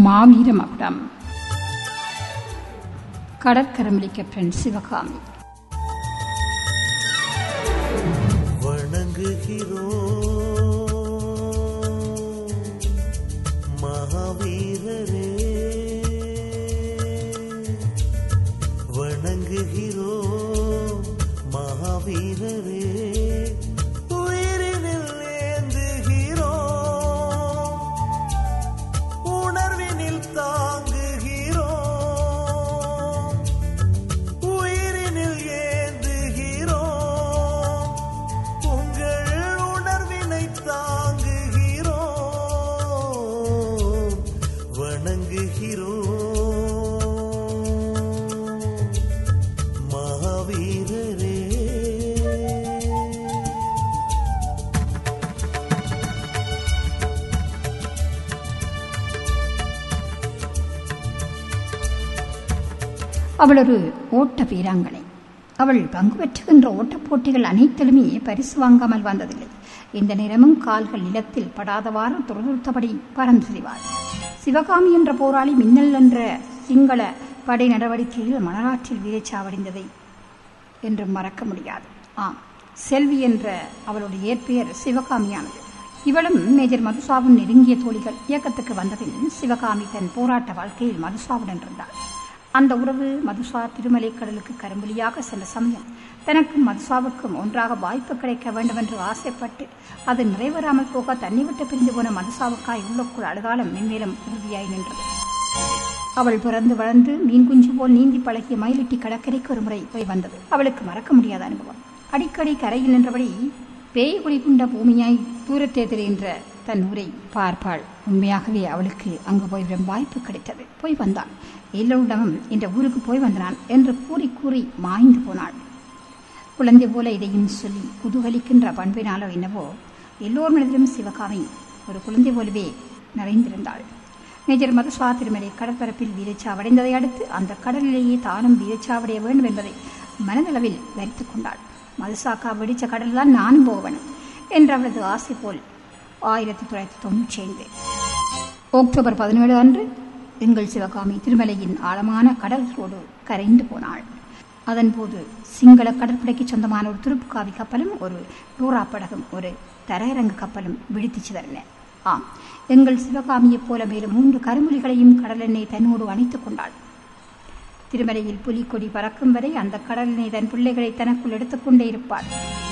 மாவீர மகுடம் கடற்கரமிலி கேப்டன் சிவகாமி வணங்குகிறோம் மகாவீரரே வணங்குகிறோம் மகாவீரரே உயிரினில் ஏந்துகிறோம் உணர்வினில் தாங்குகிறோம் உயிரினில் ஏந்துகிறோம் உங்கள் உணர்வினை தாங்குகிறோம் வணங்குகிறோம் மகாவீரரே அவள் ஒரு ஓட்ட வீராங்கனை அவள் பங்கு பெற்றுகின்ற ஓட்டப் போட்டிகள் அனைத்திலுமே பரிசு வாங்காமல் வந்ததில்லை இந்த நேரமும் கால்கள் நிலத்தில் படாதவாறு துரதுருத்தபடி பறந்து திரிவாள் சிவகாமி என்ற போராளி மின்னல் என்ற சிங்கள படை நடவடிக்கையில் மணலாற்றில் வீரச்சாவடைந்ததை என்றும் மறக்க முடியாது ஆம் செல்வி என்ற அவளுடைய இயற்பெயர் சிவகாமியானது இவளும் மேஜர் மதுசாவின் நெருங்கிய தோழிகள் இயக்கத்துக்கு வந்தபின் சிவகாமி தன் போராட்ட வாழ்க்கையில் மதுசாவுடன் இருந்தாள் அந்த உறவு மதுசா திருமலை கடலுக்கு கரும்புலியாக சென்ற சமயம் தனக்கும் மதுசாவுக்கும் ஒன்றாக வாய்ப்பு கிடைக்க வேண்டும் என்று ஆசைப்பட்டு அது நிறைவேறாமல் போக தண்ணி விட்டு பிரிந்து போன மதுசாவுக்காய் உள்ளுக்குள் அழுகாலம் மென்மேலும் உறுதியாய் நின்றது அவள் பிறந்து வளர்ந்து மீன் குஞ்சு போல் நீந்தி பழகிய மயிலிட்டி கடற்கரைக்கு ஒரு முறை போய் வந்தது அவளுக்கு மறக்க முடியாத அனுபவம் அடிக்கடி கரையில் நின்றபடி பேய் குடிக்குண்ட பூமியாய் தூரத்தே தெரிகின்ற தன் ஊரை பார்ப்பாள் உண்மையாகவே அவளுக்கு அங்கு போய் வரும் வாய்ப்பு கிடைத்தது போய் வந்தாள் எல்லோரிடமும் இந்த ஊருக்கு போய் வந்தான் என்று கூறி கூறி மாய்ந்து போனாள் குழந்தை போல இதையும் சொல்லி குதூகலிக்கின்ற பண்பினாலோ என்னவோ எல்லோர் மனதிலும் சிவகாமி ஒரு குழந்தை போலவே நிறைந்திருந்தாள் மேஜர் மதுசா திருமலை கடற்பரப்பில் வீரச்சாவடைந்ததை அடுத்து அந்த கடலிலேயே தானும் வீரச்சாவடைய வேண்டும் என்பதை மனதளவில் வரித்துக் கொண்டாள் மதுசாக்கா வெடிச்ச கடல் தான் நானும் போவன் என்ற அவளது ஆசை போல் ஆயிரத்தி தொள்ளாயிரத்தி தொண்ணூற்றி ஐந்து அக்டோபர் பதினேழு அன்று எங்கள் சிவகாமி திருமலையின் ஆழமான கடலோடு கரைந்து போனாள் அதன்போது சிங்கள கடற்படைக்கு சொந்தமான ஒரு துருப்புக்காவி கப்பலும் ஒரு டூரா படகும் ஒரு தரையிறங்கு கப்பலும் வெடித்து சிதறின ஆம் எங்கள் சிவகாமியைப் போல மேலும் மூன்று கருமொழிகளையும் கடலெண்ணெய் தன்னோடு அணைத்துக் கொண்டாள் திருமலையில் புலிக்கொடி பறக்கும் வரை அந்த கடலெண்ணெய் தன் பிள்ளைகளை தனக்குள் எடுத்துக்கொண்டே இருப்பாள்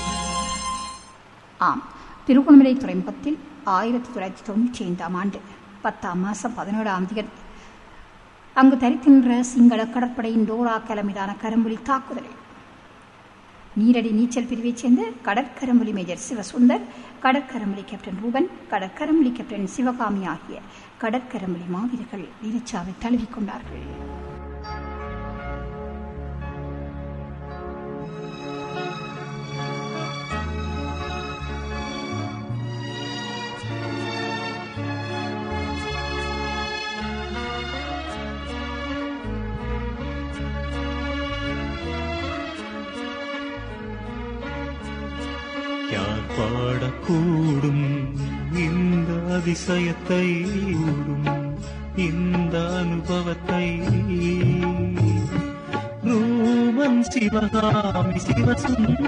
ஆம் திருகோணமலை துறைமுகத்தில் ஆயிரத்தி தொள்ளாயிரத்தி தொண்ணூற்றி ஐந்தாம் ஆண்டு பத்தாம் மாதம் பதினேழாம் தேதி அங்கு தரித்தின்ற சிங்கள கடற்படையின் டோரா கலமிதான கரும்புலி தாக்குதலில் நீரடி நீச்சல் பிரிவைச் சேர்ந்த கடற்கரம்புலி மேஜர் சிவசுந்தர் கடற்கரம்புலி கேப்டன் ரூபன் கடற்கரம்புலி கேப்டன் சிவகாமி ஆகிய கடற்கரம்புலி மாவீரர்கள் வீரச்சாவை தழுவிக்கொண்டார்கள் யார் பாடக்கூடும் இந்த அதிசயத்தை ஊடும் இந்த அனுபவத்தை ரூபன் சிவகாமி சிவசுந்தர்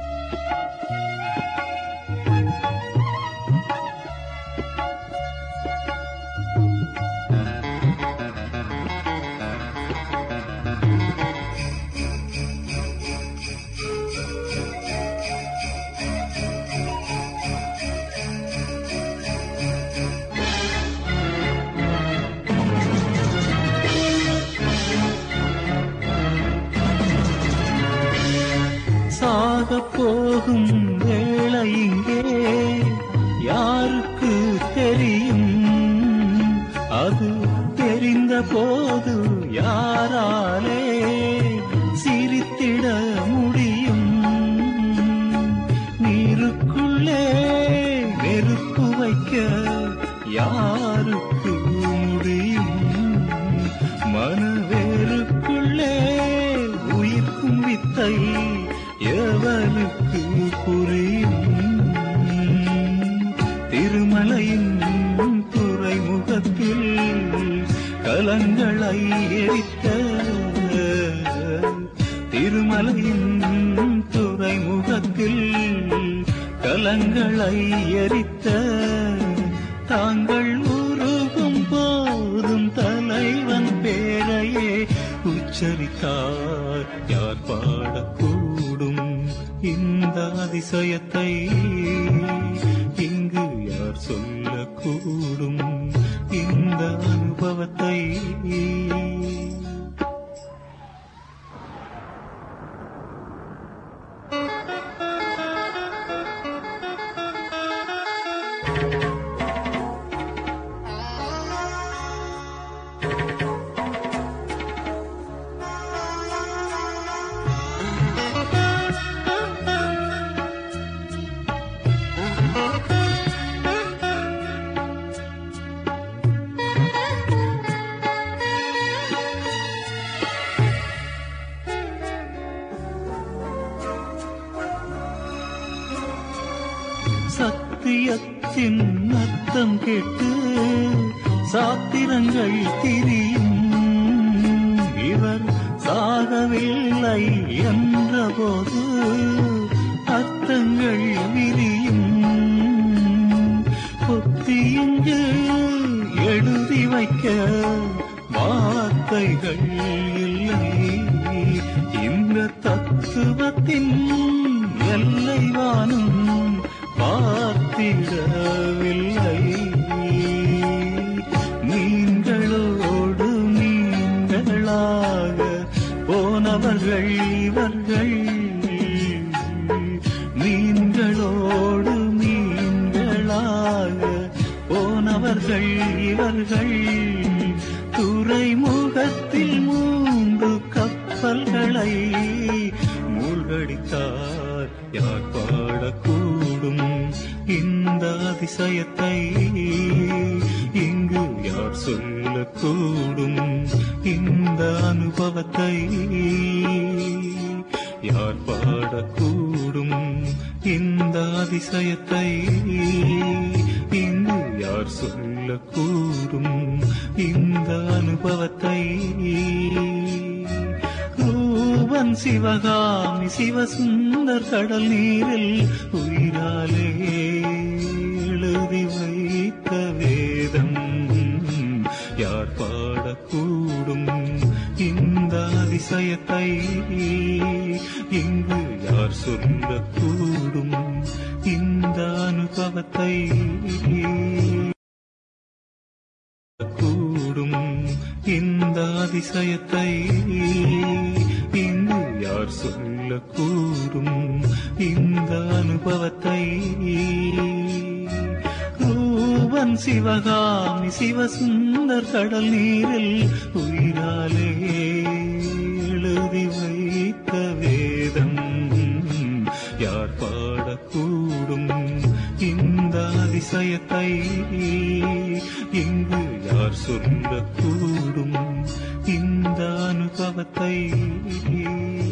சாகப் போகும் வேளை இங்கே யாருக்கு தெரியும் அது தெரிந்த போது யாராலே சிரித்திட முடியும் நீருக்குள்ளே நெருப்பு வைக்க யாருக்கு முடியும் மனவேருக்குள்ளே உயிர்க்கும் வித்தை எவனுக்கு புரியும் திருமலையின் துறைமுகத்தில் கலங்களை எரித்த திருமலையின் துறைமுகத்தில் கலங்களை எரித்த தாங்கள் உருகும் போதும் தலைவன் பேரையே உச்சரித்தார் யார் பாடக்கூடும் இந்த அதிசயத்தை இங்கு யார் சொல்லக்கூடும் இந்த அனுபவத்தை சத்தியத்தின் அர்த்தம் கேட்டு சாத்திரங்கள் திரியும் இவர் சாகவில்லை என்றபோது அர்த்தங்கள் விரியும் புத்தியிங்கு எழுதி வைக்க வார்த்தைகள் இல்லை இந்த தத்துவத்தின் எல்லை வானும் பார்த்திடவில்லை நீங்களோடு நீங்களாக போனவர்கள் இவர்கள் நீங்களோடு மீன்களாக போனவர்கள் இவர்கள் துறைமுகத்தில் மூன்று கப்பல்களை மூழ்கடித்தார் யார் பாடக்கூடும் இந்த அதிசயத்தை இங்கு யார் சொல்லக்கூடும் இந்த அனுபவத்தை யார் பாடக்கூடும் இந்த அதிசயத்தை இங்கு யார் சொல்லக்கூடும் இந்த அனுபவத்தை ரூபன் சிவகாமி சிவசுந்தர் கடல் நீரில் உயிராலே எழுதி வைத்த வேதம் யார் பாடக்கூடும் இந்த அதிசயத்தை இங்கு யார் சொல்லக்கூடும் இந்த அனுபவத்தை கூடும் இந்த அதிசயத்தை இங்கு யார் சொல்லக்கூடும் இந்த அனுபவத்தை ரூபன் சிவகாமி சிவசுந்தர் கடல் நீரில் உயிராலே எழுதி வைத்த வேதம் யார் பாடக்கூடும் இந்த அதிசயத்தை இங்கு யார் சொல்லக்கூடும் இந்த அனுபவத்தை